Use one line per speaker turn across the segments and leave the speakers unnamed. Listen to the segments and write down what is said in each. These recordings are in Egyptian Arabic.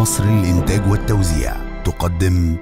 مصر للإنتاج والتوزيع تقدم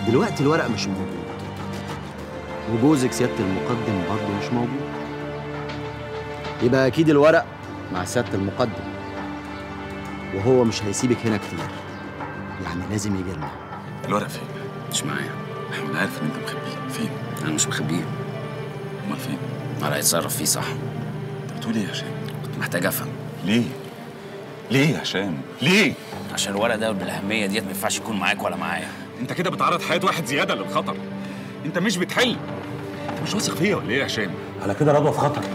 دلوقتي الورق مش موجود وجوزك سيادة المقدم برضه مش موجود يبقى أكيد الورق مع سيادة المقدم وهو مش هيسيبك هنا كتير يعني لازم يجي لنا
الورق فين؟
مش معايا
انا عارف ان انت مخبيه فين؟
انا مش مخبيه
امال فين؟
ولا هيتصرف فيه صح
انت بتقول ايه يا هشام؟
كنت محتاج افهم
ليه؟ ليه يا هشام؟ ليه؟
عشان الورق ده بالاهميه ديت ما ينفعش يكون معاك ولا معايا
انت كده بتعرض حياه واحد زياده للخطر انت مش بتحل انت مش واثق فيا ولا ايه يا هشام؟
على كده رضوى في خطر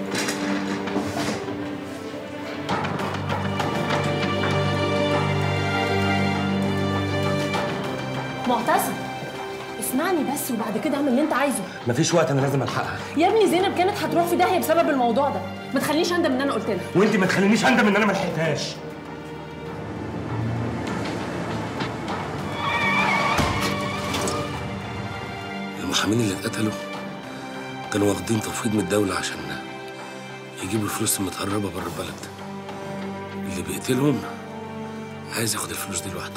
معتصم اسمعني بس وبعد كده اعمل اللي انت عايزه
مفيش وقت انا لازم الحقها
يا ابني زينب كانت هتروح في داهيه بسبب الموضوع ده ما تخلينيش اندم ان انا قلت لها
وانت ما تخلينيش اندم ان انا ما لحقتهاش
المحامين اللي اتقتلوا كانوا واخدين تفويض من الدولة عشان يجيبوا الفلوس المتهربة بره البلد اللي بيقتلهم عايز ياخد الفلوس دي لوحده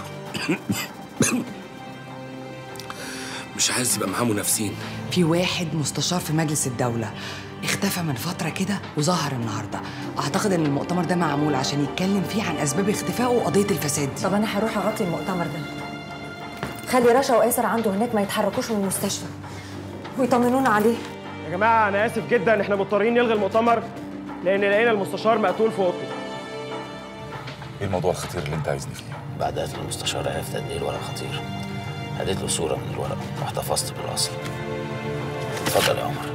مش عايز يبقى معاه منافسين
في واحد مستشار في مجلس الدولة اختفى من فترة كده وظهر النهاردة أعتقد إن المؤتمر ده معمول عشان يتكلم فيه عن أسباب اختفائه وقضية الفساد دي
طب انا هروح اغطي المؤتمر ده خلي رشا واسر عنده هناك ما يتحركوش من المستشفى ويطمنونا عليه
يا جماعة أنا آسف جدا إحنا مضطرين نلغي المؤتمر لأن لقينا المستشار مقتول في أوضته.
ايه الموضوع الخطير اللي انت عايزني فيه؟
بعد قتل المستشار عرفت قد ايه الورق خطير هديت له صوره من الورق واحتفظت بالاصل اتفضل يا عمر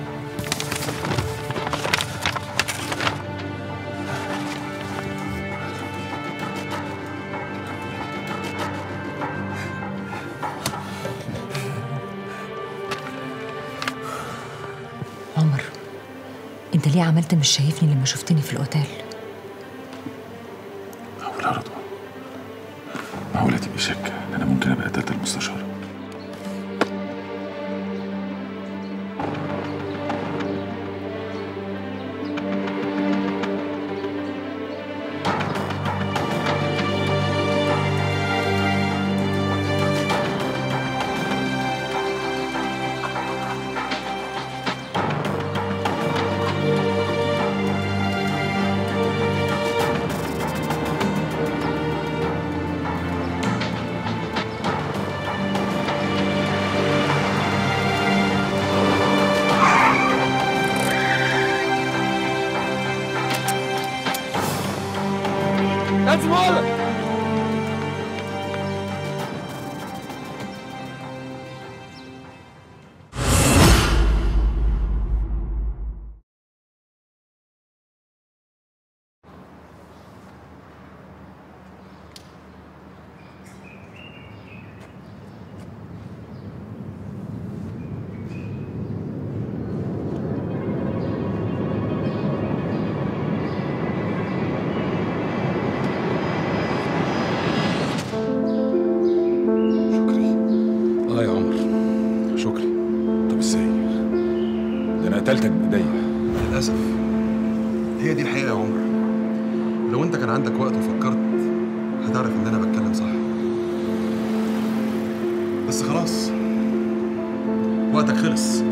عمر انت ليه عملت مش شايفني لما شفتني في الاوتيل
معقولة يا رضوى معقولة تبقي شاكة ان انا ممكن ابقى قتلت المستشار شكري اه يا عمر شكري طب ازاي؟ ده انا قتلتك بايديا
للأسف هي دي الحقيقة يا عمر لو أنت كان عندك وقت وفكرت هتعرف إن أنا بتكلم صح بس خلاص وقتك خلص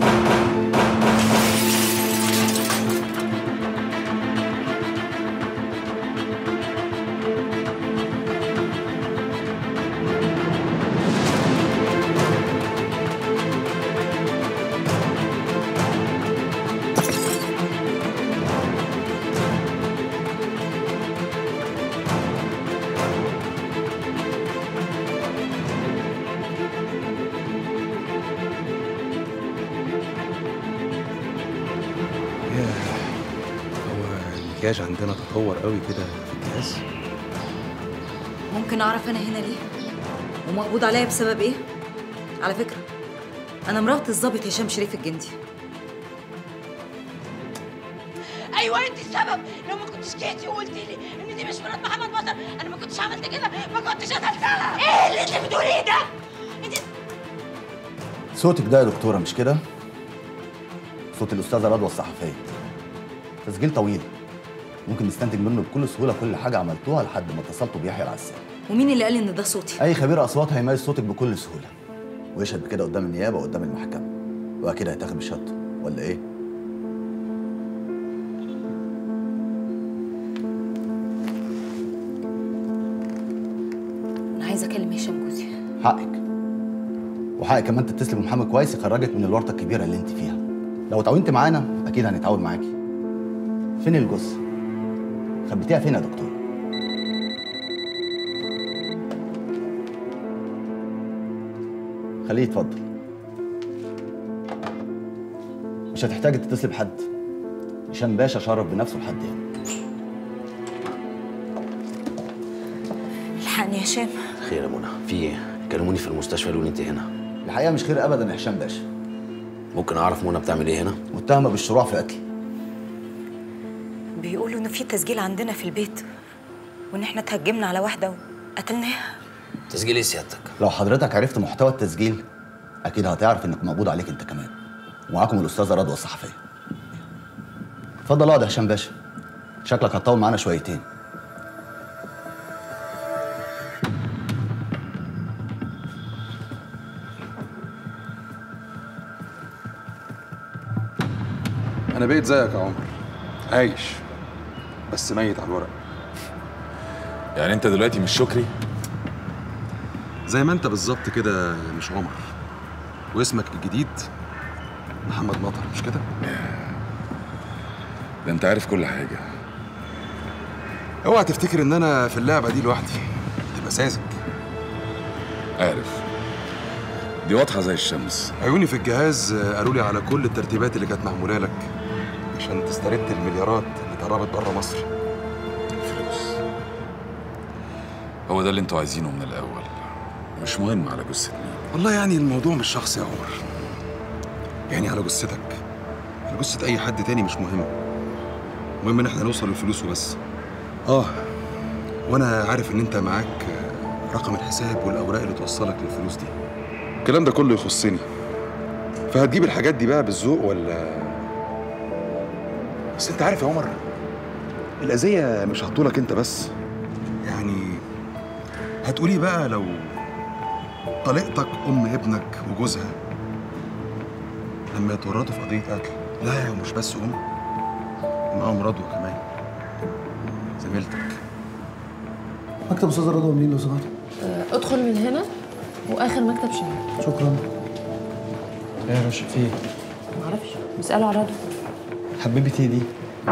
ياه هو المكياج عندنا تطور قوي كده في الجهاز
ممكن اعرف انا هنا ليه ومقبوض عليا بسبب ايه على فكره انا مرات الضابط هشام شريف الجندي
ايوه انت السبب لو ما كنتش جيتي وقلت لي ان دي مش مرات محمد بطل انا ما كنتش عملت كده ما كنتش قتلتها ايه اللي انت بتقوليه ده انت
صوتك ده يا دكتورة مش كده؟ صوت الأستاذة رضوى الصحفية تسجيل طويل ممكن نستنتج منه بكل سهولة كل حاجة عملتوها لحد ما اتصلتوا بيحيى العسال
ومين اللي قال ان ده صوتي
أي خبير أصوات هيميز صوتك بكل سهولة ويشهد بكده قدام النيابه وقدام المحكمه واكيد هيتاخد بشهادته ولا ايه؟
انا عايزه اكلم هشام جوزي
حقك وحقك كمان تتصل بمحامي كويس يخرجك من الورطه الكبيره اللي انت فيها لو اتعاونت معانا اكيد هنتعاون معاكي فين الجثه خبيتيها فين يا دكتور خليه يتفضل مش هتحتاج تتصل بحد هشام باشا شرف بنفسه لحد هنا
الحقني يا هشام
خير يا منى في ايه كلموني في المستشفى قالوا لي انت هنا
الحقيقه مش خير ابدا يا هشام باشا
ممكن اعرف منى بتعمل ايه هنا
متهمه بالشروع في قتل
بيقولوا انه في تسجيل عندنا في البيت وان احنا اتهجمنا على واحده وقتلناها
تسجيل ايه سيادتك
لو حضرتك عرفت محتوى التسجيل اكيد هتعرف انك مقبوض عليك انت كمان ومعاكم الاستاذه رضوى الصحفيه اتفضل اقعد يا هشام باشا شكلك هتطول معانا شويتين
انا بقيت زيك يا عمر عايش بس ميت على الورق
يعني انت دلوقتي مش شكري
زي ما انت بالظبط كده مش عمر واسمك الجديد محمد مطر مش كده
ده انت عارف كل حاجه
اوعى تفتكر ان انا في اللعبه دي لوحدي تبقى ساذج
عارف دي واضحه زي الشمس
عيوني في الجهاز قالوا لي على كل الترتيبات اللي كانت معموله لك عشان تسترد المليارات اللي اتهربت بره مصر
فلوس هو ده اللي انتوا عايزينه من الاول مش مهم على جثه مين
والله يعني الموضوع مش شخصي يا عمر يعني على جثتك على جثة أي حد تاني مش مهم المهم إن إحنا نوصل للفلوس وبس آه وأنا عارف إن أنت معاك رقم الحساب والأوراق اللي توصلك للفلوس دي الكلام ده كله يخصني فهتجيب الحاجات دي بقى بالذوق ولا بس أنت عارف يا عمر الأذية مش هتطولك أنت بس يعني هتقولي بقى لو طليقتك ام ابنك وجوزها لما يتورطوا في قضيه قتل لا ومش بس ام معاهم رضوى كمان زميلتك
مكتب استاذ رضوى منين لو سمحت؟
آه، ادخل من هنا واخر مكتب شمال
شكرا ايه يا رشا في ايه؟
معرفش اساله على رضوى
حبيبتي دي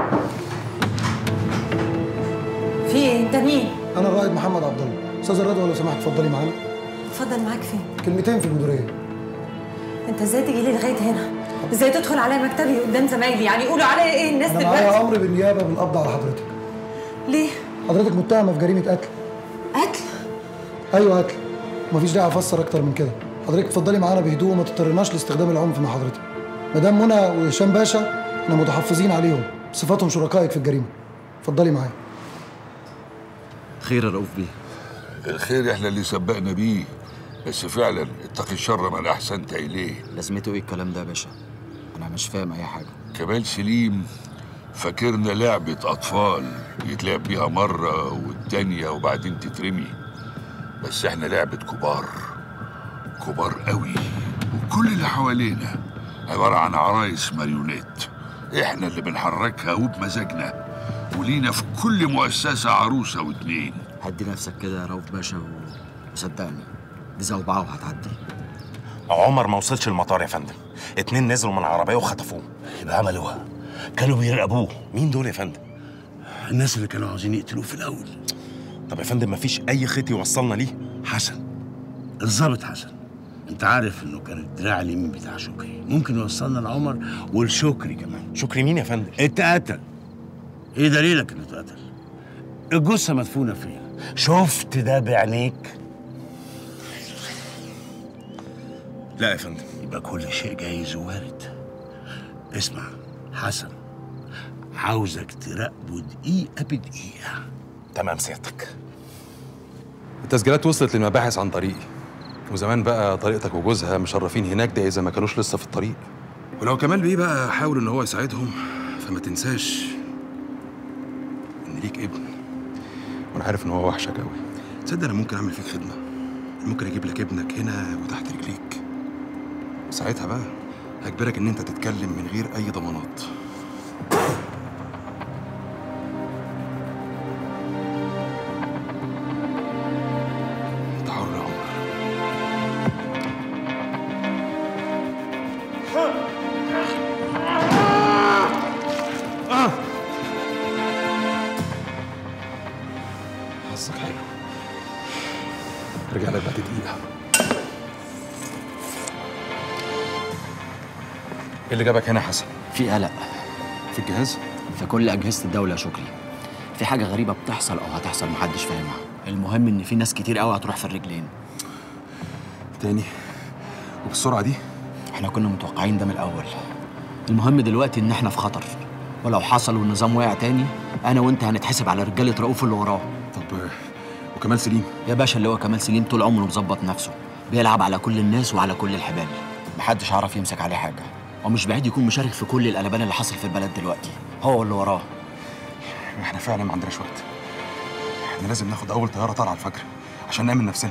في ايه انت مين
انا الرائد محمد عبد الله استاذ رضوى لو سمحت اتفضلي معانا
اتفضل معاك فين
كلمتين في المديريه
انت ازاي تجي لي لغايه هنا ازاي تدخل عليا مكتبي قدام زمايلي يعني يقولوا عليا ايه الناس
انا معايا
دلوقتي
امر بالنيابه بالقبض على حضرتك
ليه
حضرتك متهمه في جريمه قتل
قتل
ايوه قتل مفيش داعي افسر اكتر من كده حضرتك اتفضلي معانا بهدوء وما تضطرناش لاستخدام العنف مع حضرتك مدام منى وهشام باشا احنا متحفظين عليهم صفاتهم شركائك في الجريمه اتفضلي معايا
خير يا رؤوف بيه
الخير احنا اللي سبقنا بيه بس فعلا اتقي الشر من احسنت اليه
لازمته ايه الكلام ده يا باشا انا مش فاهم اي حاجه
كمال سليم فاكرنا لعبة أطفال يتلعب بيها مرة والتانية وبعدين تترمي بس احنا لعبة كبار كبار قوي وكل اللي حوالينا عبارة عن عرايس ماريونيت احنا اللي بنحركها وبمزاجنا ولينا في كل مؤسسة عروسة واتنين
هدي نفسك كده يا رؤوف باشا و... وصدقني دي زوبعه وهتعدي
عمر ما وصلش المطار يا فندم اتنين نزلوا من العربيه وخطفوه
يبقى عملوها كانوا بيراقبوه
مين دول يا فندم
الناس اللي كانوا عاوزين يقتلوه في الاول
طب يا فندم مفيش اي خيط يوصلنا ليه
حسن الظابط حسن انت عارف انه كان الدراع اليمين بتاع شكري ممكن يوصلنا لعمر ولشكري كمان
شكري مين يا فندم
اتقتل ايه دليلك انه اتقتل الجثه مدفونه فين شفت ده بعينيك
لا يا فندم
يبقى كل شيء جايز ووارد اسمع حسن عاوزك تراقبه دقيقه بدقيقه
تمام سيادتك
التسجيلات وصلت للمباحث عن طريقي وزمان بقى طريقتك وجوزها مشرفين هناك ده اذا ما كانوش لسه في الطريق ولو كمال بيه بقى حاول ان هو يساعدهم فما تنساش ان ليك ابن وانا عارف ان هو وحشك قوي تصدق انا ممكن اعمل فيك خدمه ممكن اجيب لك ابنك هنا وتحت رجليك ساعتها بقى هجبرك ان انت تتكلم من غير اي ضمانات انت حر يا عمر حظك حلو رجع لك بعد دقيقة ايه اللي جابك هنا يا حسن؟
في قلق
في الجهاز؟
في كل أجهزة الدولة يا شكري في حاجة غريبة بتحصل أو هتحصل محدش فاهمها المهم إن في ناس كتير قوي هتروح في الرجلين
تاني وبالسرعة دي؟
احنا كنا متوقعين ده من الأول المهم دلوقتي إن احنا في خطر ولو حصل والنظام وقع تاني أنا وأنت هنتحسب على رجالة رؤوف اللي وراه
طب وكمال سليم؟
يا باشا اللي هو كمال سليم طول عمره مظبط نفسه بيلعب على كل الناس وعلى كل الحبال محدش عارف يمسك عليه حاجة ومش بعيد يكون مشارك في كل القلبان اللي حصل في البلد دلوقتي هو اللي وراه
احنا فعلا ما عندناش وقت احنا لازم ناخد اول طياره طالعه الفجر عشان نامن نفسنا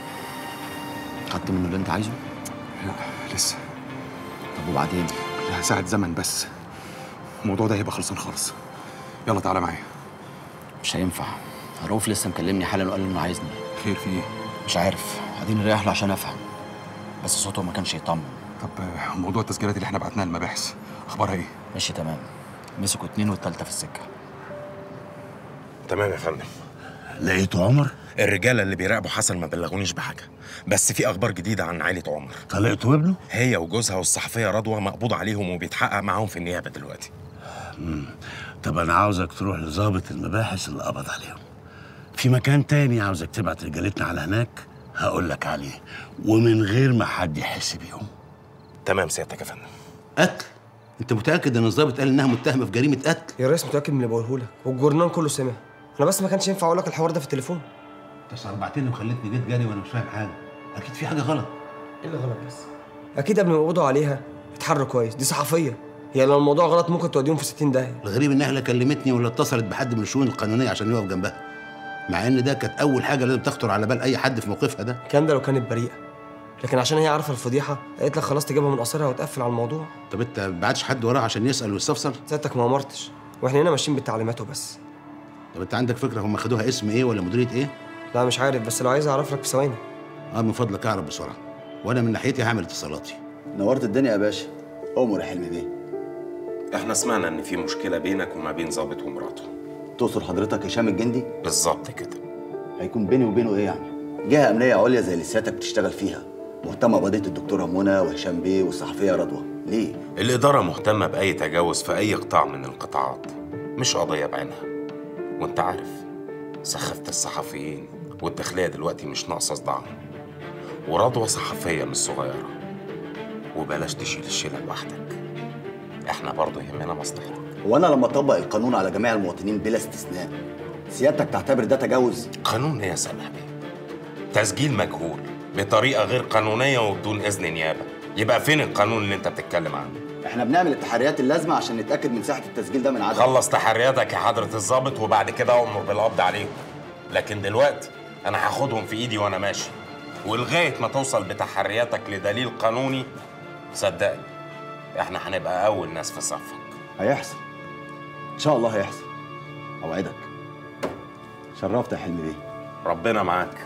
خدت منه اللي انت عايزه
لا لسه
طب وبعدين
كلها ساعه زمن بس الموضوع ده هيبقى خلصان خالص يلا تعالى معايا
مش هينفع رؤوف لسه مكلمني حالا وقال انه عايزني
خير في ايه
مش عارف اديني رايح له عشان افهم بس صوته ما كانش يطمن
طب آه، موضوع التسجيلات اللي احنا بعتناها المباحث اخبارها ايه
ماشي تمام مسكوا اتنين والتالتة في السكة
تمام يا فندم
لقيته عمر؟
الرجاله اللي بيراقبوا حسن ما بلغونيش بحاجه بس في اخبار جديده عن عائله عمر
طلقته وابنه؟
هي وجوزها والصحفيه رضوى مقبوض عليهم وبيتحقق معاهم في النيابه دلوقتي
مم. طب انا عاوزك تروح لضابط المباحث اللي قبض عليهم في مكان تاني عاوزك تبعت رجالتنا على هناك هقول لك عليه ومن غير ما حد يحس بيهم
تمام سيادتك يا فندم
قتل انت متاكد ان الضابط قال انها متهمه في جريمه قتل
يا ريس متاكد من اللي بقوله لك والجورنال كله سمع انا بس ما كانش ينفع اقول لك الحوار ده في التليفون
انت صربعتني وخليتني جيت جري وانا مش فاهم حاجه اكيد في حاجه غلط
ايه اللي غلط بس اكيد قبل ما يقبضوا عليها اتحروا كويس دي صحفيه هي لو الموضوع غلط ممكن توديهم في 60 داهيه
الغريب انها لا كلمتني ولا اتصلت بحد من الشؤون القانونيه عشان يقف جنبها مع ان ده كانت اول حاجه لازم تخطر على بال اي حد في موقفها ده
الكلام ده لو كانت بريئه لكن عشان هي عارفه الفضيحه قالت لك خلاص تجيبها من قصرها وتقفل على الموضوع
طب انت ما بعتش حد وراها عشان يسال ويستفسر
سيادتك ما امرتش واحنا هنا ماشيين بالتعليمات وبس
طب انت عندك فكره هم خدوها اسم ايه ولا مديريه ايه
لا مش عارف بس لو عايز اعرف لك في ثواني
اه من فضلك اعرف بسرعه وانا من ناحيتي هعمل اتصالاتي
نورت الدنيا يا باشا امر يا حلمي بيه
احنا سمعنا ان في مشكله بينك وما بين ظابط ومراته
تقصد حضرتك هشام الجندي
بالظبط كده
هيكون بيني وبينه ايه يعني جهه امنيه عليا زي اللي سيادتك بتشتغل فيها مهتمه بقضيه الدكتوره منى وهشام بيه والصحفيه رضوى ليه
الاداره مهتمه باي تجاوز في اي قطاع من القطاعات مش قضيه بعينها وانت عارف سخفت الصحفيين والداخليه دلوقتي مش ناقصه صداعهم ورضوى صحفيه مش صغيره وبلاش تشيل الشيله لوحدك احنا برضه يهمنا مصلحتك
وانا لما اطبق القانون على جميع المواطنين بلا استثناء سيادتك تعتبر ده تجاوز
قانون ايه يا سامح بيه تسجيل مجهول بطريقه غير قانونيه وبدون اذن نيابه يبقى فين القانون اللي انت بتتكلم عنه
احنا بنعمل التحريات اللازمه عشان نتاكد من صحه التسجيل ده من عدم
خلص تحرياتك يا حضره الضابط وبعد كده امر بالقبض عليهم لكن دلوقتي انا هاخدهم في ايدي وانا ماشي ولغايه ما توصل بتحرياتك لدليل قانوني صدقني احنا هنبقى اول ناس في صفك
هيحصل ان شاء الله هيحصل اوعدك شرفت يا حلمي بيه
ربنا معاك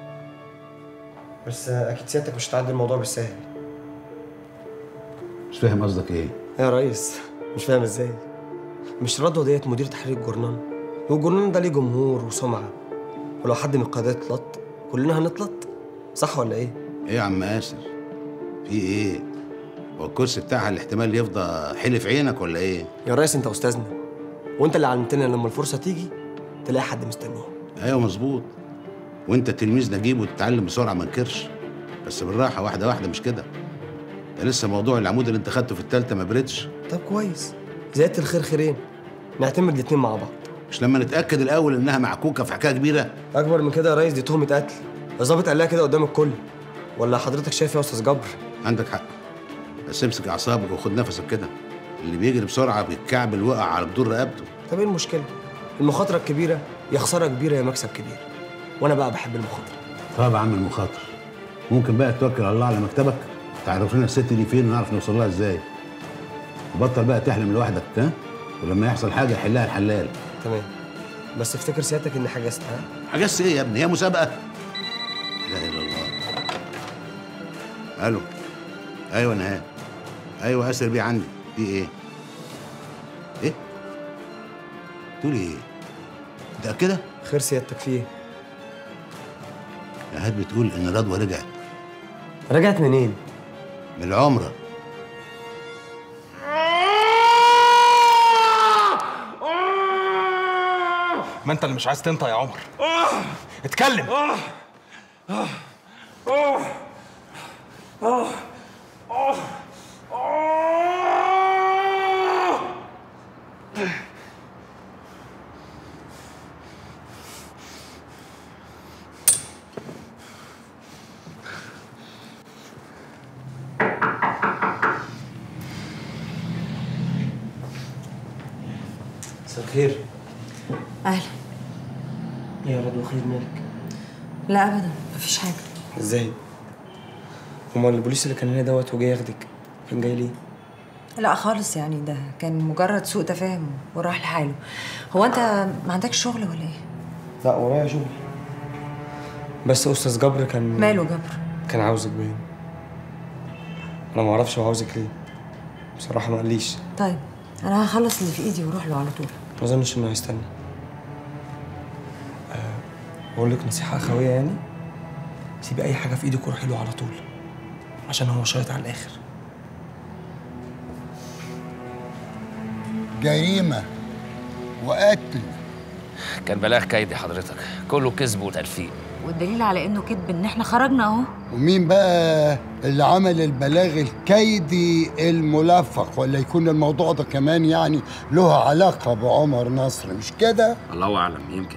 بس اكيد سيادتك مش هتعدي الموضوع بالسهل
مش فاهم قصدك ايه
يا ريس مش فاهم ازاي مش رضوى ديت مدير تحرير الجورنال والجورنال ده ليه جمهور وسمعه ولو حد من القيادات اتلط كلنا هنتلط صح ولا ايه
ايه يا عم ياسر في ايه هو الكرسي بتاعها الاحتمال يفضى حلف عينك ولا ايه
يا ريس انت استاذنا وانت اللي علمتنا لما الفرصه تيجي تلاقي حد مستنيه
ايوه مظبوط وانت تلميذ نجيب وتتعلم بسرعه ما انكرش بس بالراحه واحده واحده مش كده ده لسه موضوع العمود اللي انت خدته في التالتة ما بردش
طب كويس زيادة الخير خيرين نعتمد الاتنين مع بعض
مش لما نتاكد الاول انها معكوكه في حكايه كبيره
اكبر من كده يا ريس دي تهمه قتل الظابط قال لها كده قدام الكل ولا حضرتك شايف يا استاذ جبر
عندك حق بس امسك اعصابك وخد نفسك كده اللي بيجري بسرعه بيتكعبل وقع على بدور رقبته
طب ايه المشكله المخاطره الكبيره يا خساره كبيره يا مكسب كبير وانا بقى بحب المخاطره
طب يا عم المخاطر ممكن بقى توكل على الله على مكتبك تعرف لنا الست دي فين ونعرف نوصل لها ازاي وبطل بقى تحلم لوحدك ها ولما يحصل حاجه يحلها الحلال
تمام بس افتكر سيادتك اني حجزت ها
حجزت ايه يا ابني هي مسابقه لا اله الا الله الو ايوه نهاد ايوه اسر بيه عندي في ايه ايه تقولي ايه متاكده
خير سيادتك في ايه
نهاد بتقول ان رضوى رجعت
رجعت منين
من العمره
ما انت اللي مش عايز تنطق يا عمر اتكلم
مساء الخير
اهلا
يا رضوى خير مالك
لا ابدا مفيش حاجه
ازاي امال البوليس اللي كان هنا دوت وجاي ياخدك كان جاي ليه
لا خالص يعني ده كان مجرد سوء تفاهم وراح لحاله هو انت ما عندكش شغل ولا ايه
لا ورايا شغل بس استاذ جبر كان
ماله جبر
كان عاوزك باين انا ما اعرفش هو عاوزك ليه بصراحه ما قاليش
طيب انا هخلص اللي في ايدي واروح له على طول
ما اظنش انه هيستنى أه، اقول لك نصيحه اخويه يعني سيبي اي حاجه في ايدك وروحي له على طول عشان هو شايط على الاخر
جريمة وقتل
كان بلاغ كيدي حضرتك كله كذب وتلفيق
والدليل على انه كذب ان احنا خرجنا اهو
ومين بقى اللي عمل البلاغ الكيدي الملفق ولا يكون الموضوع ده كمان يعني له علاقة بعمر نصر مش كده؟
الله اعلم يمكن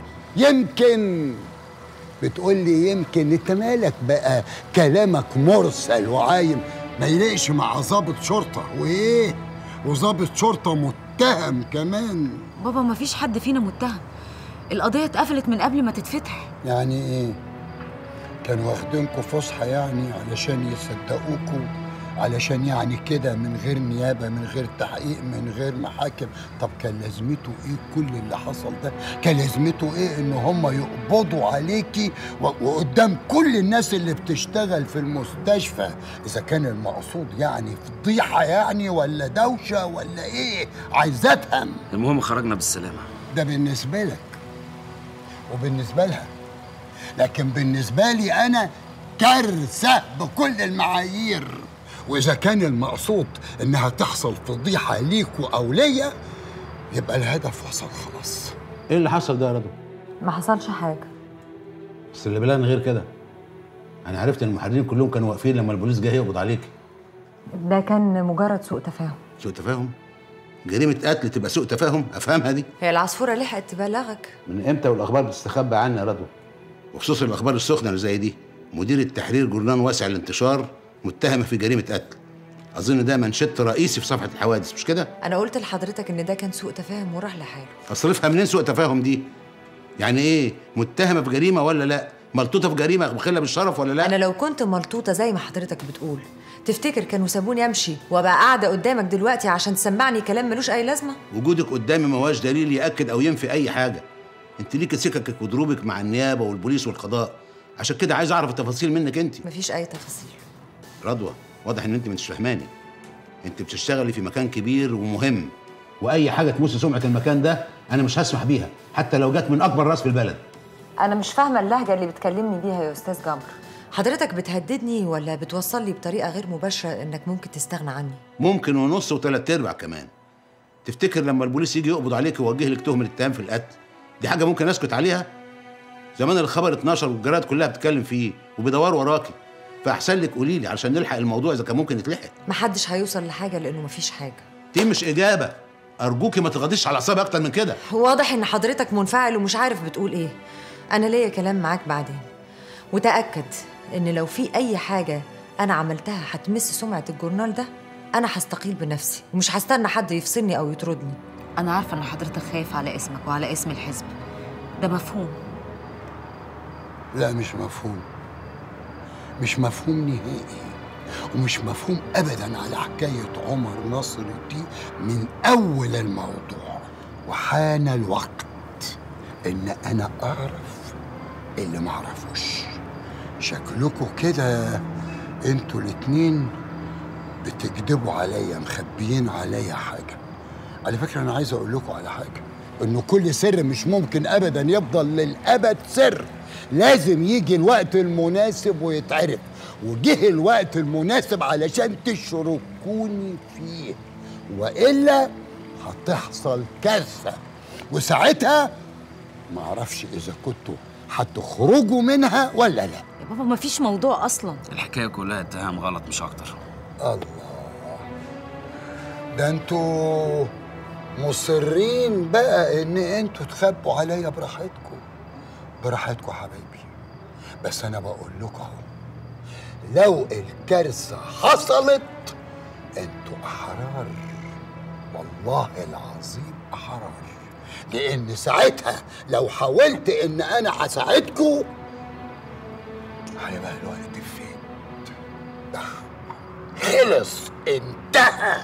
يمكن بتقول لي يمكن انت مالك بقى كلامك مرسل وعايم ما يليقش مع ضابط شرطة وايه؟ وضابط شرطة متهم كمان
بابا ما فيش حد فينا متهم القضيه اتقفلت من قبل ما تتفتح
يعني ايه كانوا واخدينكوا فسحه يعني علشان يصدقوكوا علشان يعني كده من غير نيابه من غير تحقيق من غير محاكم طب كان لازمته ايه كل اللي حصل ده كان لازمته ايه ان هم يقبضوا عليكي و- وقدام كل الناس اللي بتشتغل في المستشفى اذا كان المقصود يعني فضيحه يعني ولا دوشه ولا ايه عايز افهم
المهم خرجنا بالسلامه
ده بالنسبة لك وبالنسبة لها لكن بالنسبة لي أنا كارثة بكل المعايير وإذا كان المقصود إنها تحصل فضيحة ليكوا أو ليا يبقى الهدف وصل خلاص
ايه اللي حصل ده يا رضوى
ما حصلش حاجه
بس اللي بلاغنا غير كده انا عرفت ان المحررين كلهم كانوا واقفين لما البوليس جه يقبض عليك
ده كان مجرد سوء تفاهم
سوء تفاهم جريمه قتل تبقى سوء تفاهم افهمها دي
هي العصفوره لحقت تبلغك
من امتى والاخبار بتستخبى عنا يا رضوى وخصوصا الاخبار السخنه اللي زي دي مدير التحرير جورنان واسع الانتشار متهمه في جريمه قتل اظن ده منشط رئيسي في صفحه الحوادث مش كده
انا قلت لحضرتك ان ده كان سوء تفاهم وراح لحاله
اصرفها منين سوء تفاهم دي يعني ايه متهمه في جريمه ولا لا ملطوطه في جريمه مخله بالشرف ولا لا
انا لو كنت ملطوطه زي ما حضرتك بتقول تفتكر كانوا سابوني امشي وابقى قاعده قدامك دلوقتي عشان تسمعني كلام ملوش اي لازمه
وجودك قدامي ما هواش دليل ياكد او ينفي اي حاجه انت ليك سككك ودروبك مع النيابه والبوليس والقضاء عشان كده عايز اعرف التفاصيل منك انت
مفيش اي تفاصيل
رضوى واضح ان انت مش فاهماني انت بتشتغلي في مكان كبير ومهم واي حاجه تمس سمعه المكان ده انا مش هسمح بيها حتى لو جت من اكبر راس في البلد
انا مش فاهمه اللهجه اللي بتكلمني بيها يا استاذ جمر حضرتك بتهددني ولا بتوصل لي بطريقه غير مباشره انك ممكن تستغنى عني
ممكن ونص وثلاث ارباع كمان تفتكر لما البوليس يجي يقبض عليك ويوجه لك تهمه الاتهام في القتل دي حاجه ممكن اسكت عليها زمان الخبر اتنشر والجرايد كلها بتتكلم فيه وبيدوروا وراكي فاحسن لك قولي لي علشان نلحق الموضوع اذا كان ممكن يتلحق
محدش هيوصل لحاجه لانه مفيش حاجه
دي مش اجابه ارجوكي ما تغطيش على اعصابي اكتر من كده
واضح ان حضرتك منفعل ومش عارف بتقول ايه انا ليا كلام معاك بعدين وتاكد ان لو في اي حاجه انا عملتها هتمس سمعه الجورنال ده انا هستقيل بنفسي ومش هستنى حد يفصلني او يطردني
انا عارفه ان حضرتك خايف على اسمك وعلى اسم الحزب ده مفهوم
لا مش مفهوم مش مفهوم نهائي ومش مفهوم ابدا على حكايه عمر ناصر دي من اول الموضوع وحان الوقت ان انا اعرف اللي معرفوش شكلكوا كده انتوا الاتنين بتكذبوا عليا مخبيين عليا حاجه على فكره انا عايز اقول لكم على حاجه انه كل سر مش ممكن ابدا يفضل للابد سر لازم يجي الوقت المناسب ويتعرف وجه الوقت المناسب علشان تشركوني فيه والا هتحصل كارثه وساعتها معرفش اذا كنتوا هتخرجوا منها ولا لا
يا بابا مفيش موضوع اصلا
الحكايه كلها اتهام غلط مش اكتر
الله ده انتوا مصرين بقى ان انتوا تخبوا عليا براحتكم براحتكم حبايبي بس انا بقول لكم اهو لو الكارثه حصلت انتوا احرار والله العظيم احرار لان ساعتها لو حاولت ان انا هساعدكم هيبقى الوقت فين ده خلص انتهى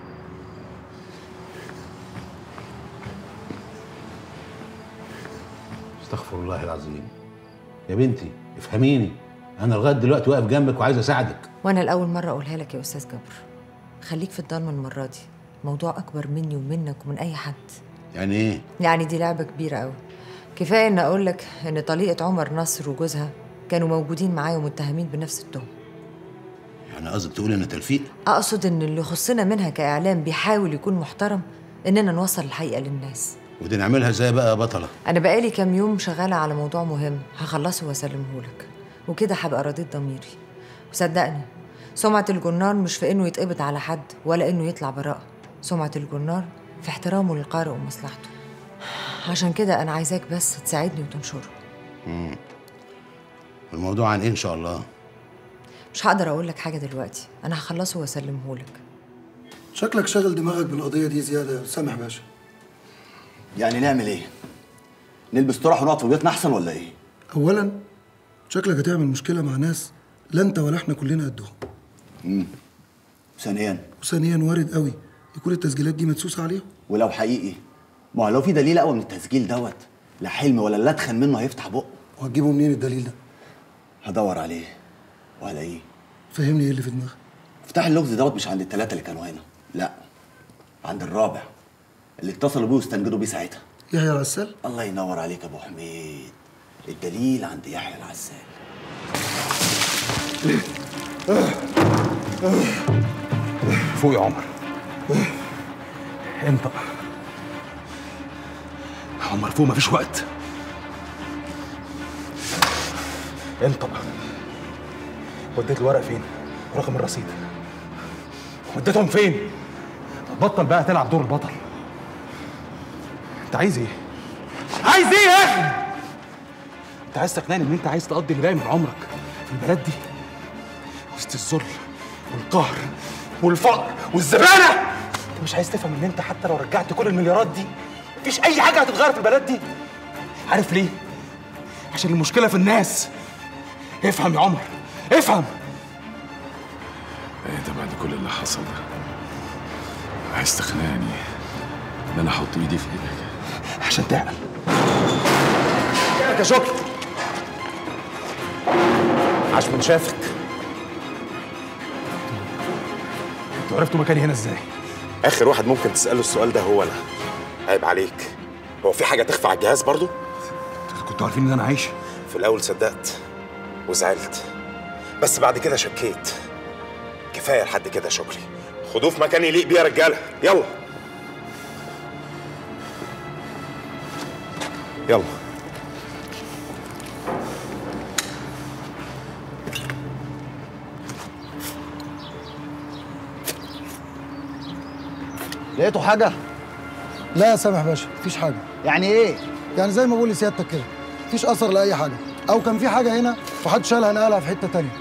استغفر الله العظيم يا بنتي افهميني انا لغايه دلوقتي واقف جنبك وعايز اساعدك
وانا الاول مره اقولها لك يا استاذ جبر خليك في الضلمه المره دي الموضوع اكبر مني ومنك ومن اي حد
يعني ايه
يعني دي لعبه كبيره قوي كفايه ان اقول لك ان طليقه عمر نصر وجوزها كانوا موجودين معايا ومتهمين بنفس التهم
يعني قصدك تقول ان تلفيق
اقصد ان اللي يخصنا منها كاعلام بيحاول يكون محترم اننا نوصل الحقيقه للناس
ودي نعملها ازاي بقى يا بطله
انا بقالي كام يوم شغاله على موضوع مهم هخلصه واسلمه لك وكده هبقى رضيت ضميري وصدقني سمعة الجرنان مش في انه يتقبض على حد ولا انه يطلع براءة سمعة الجرنان في احترامه للقارئ ومصلحته عشان كده انا عايزاك بس تساعدني وتنشره
امم الموضوع عن ايه ان شاء الله
مش هقدر اقول لك حاجه دلوقتي انا هخلصه واسلمه لك
شكلك شاغل دماغك بالقضيه دي زياده يا سامح باشا
يعني نعمل ايه نلبس طرح ونقعد في بيتنا احسن ولا ايه
اولا شكلك هتعمل مشكله مع ناس لا انت ولا احنا كلنا قدهم
امم ثانيا
وثانيا وارد قوي يكون التسجيلات دي مدسوسه عليهم
ولو حقيقي ما هو لو في دليل اقوى من التسجيل دوت لا حلم ولا اللي اتخن منه هيفتح بقه
وهتجيبه منين الدليل ده
هدور عليه وهلاقيه
فهمني ايه اللي في دماغك
مفتاح اللغز دوت مش عند الثلاثه اللي كانوا هنا لا عند الرابع اللي اتصلوا بيه واستنجدوا بيه ساعتها
يحيى العسال
الله ينور عليك يا ابو حميد الدليل عند يحيى العسال
فوق يا عمر انت عمر فوق مفيش وقت انت وديت الورق فين؟ ورقم الرصيد وديتهم فين؟ بطل بقى تلعب دور البطل انت عايز ايه؟ عايز ايه يا اخي؟ انت عايز تقنعني ان انت عايز تقضي الباقي من عمرك في البلد دي وسط الذل والقهر والفقر والزباله انت مش عايز تفهم ان انت حتى لو رجعت كل المليارات دي مفيش اي حاجه هتتغير في البلد دي عارف ليه؟ عشان المشكله في الناس افهم يا عمر افهم
انت بعد كل اللي حصل ده عايز تقنعني ان انا احط ايدي في ايدك
عشان تعقل يا شكري عاش من شافك انتوا عرفتوا مكاني هنا ازاي؟
اخر واحد ممكن تساله السؤال ده هو انا عيب عليك هو في حاجه تخفى على الجهاز برضو
كنتوا عارفين ان انا عايش
في الاول صدقت وزعلت بس بعد كده شكيت كفايه لحد كده شكري خدوه في مكان يليق بيه يا رجاله يلا يلا
لقيتوا حاجه
لا يا سامح باشا مفيش حاجه
يعني ايه
يعني زي ما بقول لسيادتك كده مفيش اثر لاي حاجه او كان في حاجه هنا وحد شالها نقلها في حته تانية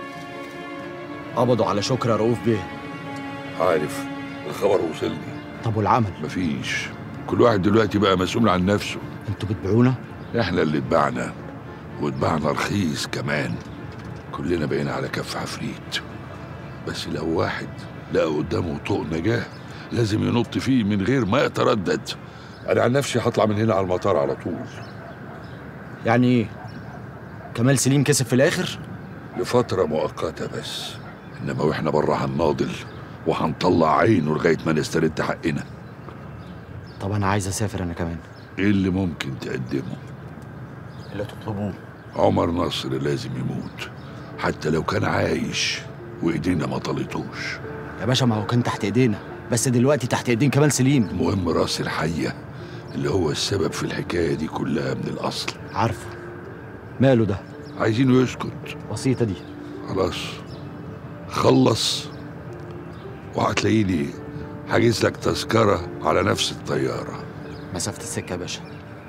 قبضوا على شكري يا رؤوف بيه
عارف الخبر وصلني
طب والعمل
مفيش كل واحد دلوقتي بقى مسؤول عن نفسه
انتوا بتبيعونا
احنا اللي اتبعنا واتبعنا رخيص كمان كلنا بقينا على كف عفريت بس لو واحد لقى قدامه طوق نجاه لازم ينط فيه من غير ما يتردد انا عن نفسي هطلع من هنا على المطار على طول
يعني ايه كمال سليم كسب في الاخر
لفترة مؤقتة بس انما واحنا بره هنناضل وهنطلع عينه لغاية ما نسترد حقنا
طب انا عايز اسافر انا كمان
ايه اللي ممكن تقدمه
اللي تطلبوه
عمر نصر لازم يموت حتى لو كان عايش وايدينا ما طلتوش
يا باشا ما هو كان تحت ايدينا بس دلوقتي تحت ايدين كمال سليم
المهم راس الحية اللي هو السبب في الحكاية دي كلها من الأصل
عارفه ماله ده
عايزينه يسكت
بسيطة دي
خلاص خلص وهتلاقيني حاجز لك تذكرة على نفس الطيارة
مسافة السكة يا باشا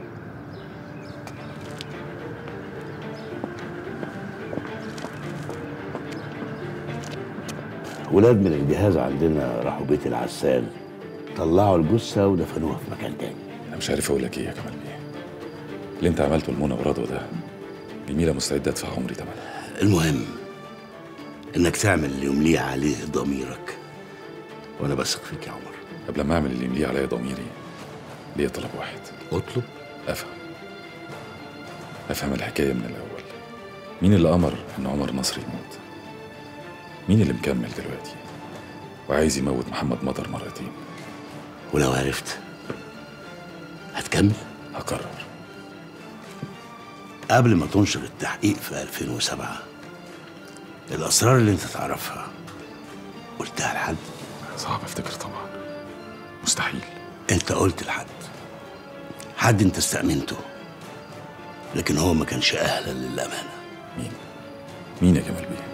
ولاد من الجهاز عندنا راحوا بيت العسال طلعوا الجثة ودفنوها في مكان تاني
انا مش عارف اقول لك ايه يا كمال بيه اللي انت عملته لمنى ورضوى ده جميله مستعده ادفع عمري تمنها
المهم انك تعمل اللي يمليه عليه ضميرك وانا بثق فيك يا عمر
قبل ما اعمل اللي يمليه عليا ضميري ليا طلب واحد
اطلب
افهم افهم الحكايه من الاول مين اللي امر ان عمر نصر يموت مين اللي مكمل دلوقتي وعايز يموت محمد مطر مرتين
ولو عرفت هتكمل
هقرر
قبل ما تنشر التحقيق في 2007 الاسرار اللي انت تعرفها قلتها لحد
صعب افتكر طبعا مستحيل
انت قلت لحد حد انت استأمنته لكن هو ما كانش اهلا للامانه
مين مين يا جمال بيه